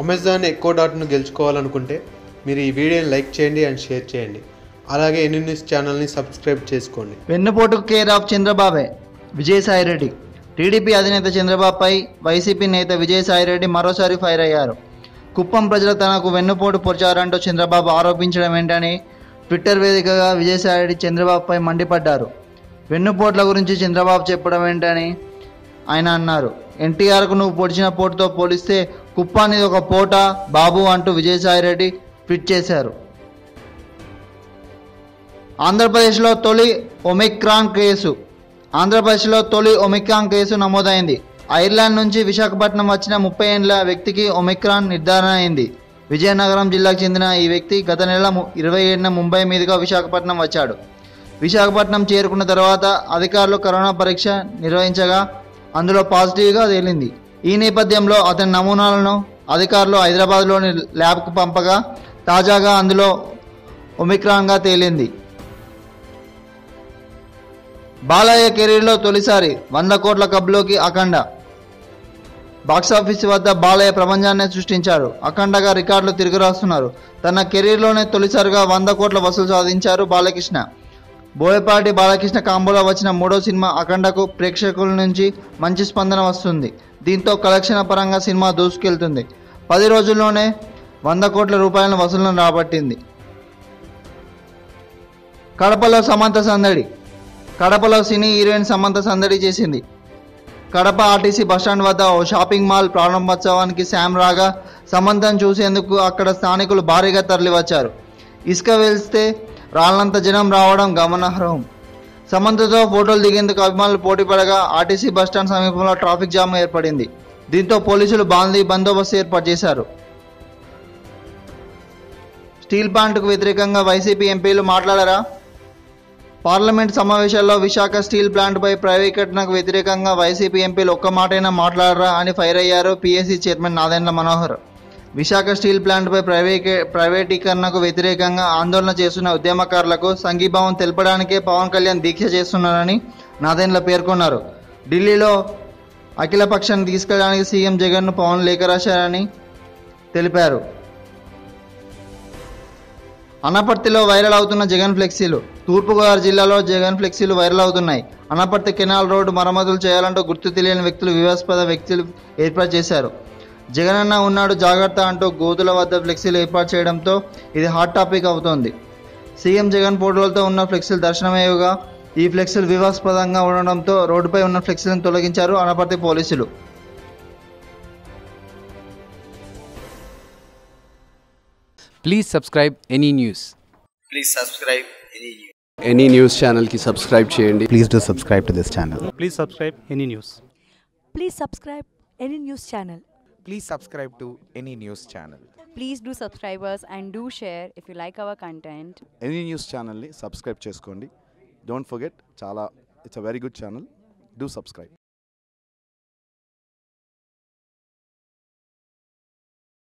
Amazon ఎక్కో డాట్ను గెలుచుకోవాలనుకుంటే మీరు ఈ వీడియోని లైక్ చేయండి అండ్ షేర్ చేయండి అలాగే ఎన్ని న్యూస్ ఛానల్ని సబ్స్క్రైబ్ చేసుకోండి వెన్నుపోటుకు కేర్ ఆఫ్ చంద్రబాబే విజయసాయిరెడ్డి టీడీపీ అధినేత చంద్రబాబుపై వైసీపీ నేత విజయసాయిరెడ్డి మరోసారి ఫైర్ అయ్యారు కుప్పం ప్రజలు తనకు వెన్నుపోటు పొడిచారంటూ చంద్రబాబు ఆరోపించడం ఏంటని ట్విట్టర్ వేదికగా విజయసాయిరెడ్డి చంద్రబాబుపై మండిపడ్డారు వెన్నుపోట్ల గురించి చంద్రబాబు చెప్పడం ఏంటని ఆయన అన్నారు ఎన్టీఆర్కు నువ్వు పొడిచిన పోటుతో పోలిస్తే కుప్పానిది ఒక పోట బాబు అంటూ విజయసాయిరెడ్డి ట్వీట్ చేశారు ఆంధ్రప్రదేశ్లో తొలి ఒమిక్రాన్ కేసు ఆంధ్రప్రదేశ్లో తొలి ఒమిక్రాన్ కేసు నమోదైంది ఐర్లాండ్ నుంచి విశాఖపట్నం వచ్చిన ముప్పై ఏళ్ల వ్యక్తికి ఒమిక్రాన్ నిర్ధారణ అయింది విజయనగరం జిల్లాకు చెందిన ఈ వ్యక్తి గత నెల ము- ఇరవై ఏడున ముంబై మీదుగా విశాఖపట్నం వచ్చాడు విశాఖపట్నం చేరుకున్న తర్వాత అధికారులు కరోనా పరీక్ష నిర్వహించగా అందులో పాజిటివ్గా తేలింది ఈ నేపథ్యంలో అతని నమూనాలను అధికారులు హైదరాబాద్లోని ల్యాబ్కు పంపగా తాజాగా అందులో ఒమిక్రాన్గా తేలింది బాలయ్య కెరీర్లో తొలిసారి వంద కోట్ల కబ్లోకి అఖండ బాక్సాఫీస్ వద్ద బాలయ్య ప్రపంచాన్ని సృష్టించారు అఖండగా రికార్డులు తిరిగిరాస్తున్నారు తన కెరీర్లోనే తొలిసారిగా వంద కోట్ల వసూలు సాధించారు బాలకృష్ణ బోయపాటి బాలకృష్ణ కాంబోలో వచ్చిన మూడో సినిమా అఖండకు ప్రేక్షకుల నుంచి మంచి స్పందన వస్తుంది దీంతో కలెక్షన్ పరంగా సినిమా దూసుకెళ్తుంది పది రోజుల్లోనే వంద కోట్ల రూపాయల వసూలను రాబట్టింది కడపలో సమంత సందడి కడపలో సినీ హీరోయిన్ సమంత సందడి చేసింది కడప ఆర్టీసీ బస్టాండ్ వద్ద ఓ షాపింగ్ మాల్ ప్రారంభోత్సవానికి శామ్ రాగా సమంతను చూసేందుకు అక్కడ స్థానికులు భారీగా తరలివచ్చారు ఇసుక వెళ్తే రాళ్ళంత జనం రావడం గమనార్హం సమంతతో ఫోటోలు దిగేందుకు అభిమానులు పోటీ పడగా ఆర్టీసీ బస్టాండ్ సమీపంలో ట్రాఫిక్ జామ్ ఏర్పడింది దీంతో పోలీసులు బాందీ బందోబస్తు ఏర్పాటు చేశారు స్టీల్ ప్లాంట్కు వ్యతిరేకంగా వైసీపీ ఎంపీలు మాట్లాడారా పార్లమెంట్ సమావేశాల్లో విశాఖ స్టీల్ ప్లాంట్పై ప్రైవేటీకరణకు వ్యతిరేకంగా వైసీపీ ఎంపీలు ఒక్క మాటైనా మాట్లాడరా అని ఫైర్ అయ్యారు P S C chairman Nadendla Manohar Visakha steel ప్లాంట్పై ప్రైవేకే ప్రైవేటీకరణకు వ్యతిరేకంగా ఆందోళన చేస్తున్న ఉద్యమకారులకు సంఘీభావం తెలపడానికే పవన్ కళ్యాణ్ దీక్ష చేస్తున్నారని నాదెండ్ల పేర్కొన్నారు ఢిల్లీలో అఖిలపక్షాన్ని తీసుకెళ్ళడానికి సీఎం జగన్ను పవన్ లేఖ రాశారని తెలిపారు అనపర్తిలో వైరల్ అవుతున్న జగన్ ఫ్లెక్సీలు తూర్పుగోదావరి జిల్లాలో జగన్ ఫ్లెక్సీలు వైరల్ అవుతున్నాయి అనపర్తి కెనాల్ రోడ్డు మరమ్మతులు చేయాలంటూ గుర్తు తెలియని వ్యక్తులు వివాదాస్పద వ్యక్తులు ఏర్పాటు చేశారు జగనన్న ఉన్నాడు జాగ్రత్త అంటూ గోతుల వద్ద ఫ్లెక్సీలు ఏర్పాటు చేయడంతో ఇది హాట్ టాపిక్ అవుతోంది సీఎం జగన్ ఫోటోలతో ఉన్న ఫ్లెక్సీలు దర్శనమయ్యగా ఈ ఫ్లెక్సీలు వివాదాస్పదంగా ఉండడంతో రోడ్డుపై ఉన్న ఫ్లెక్సీలను తొలగించారు అనపర్తి పోలీసులు Please subscribe any news. please subscribe any news. Any news ఛానల్కి సబ్స్క్రైబ్ చేయండి Please do subscribe to this channel. Please subscribe any news. Please subscribe any news channel. Please subscribe to any news channel. Please do subscribe us and do share if you like our content. Any news ఛానల్ని subscribe చేసుకోండి don't forget చాలా it's a very good channel do subscribe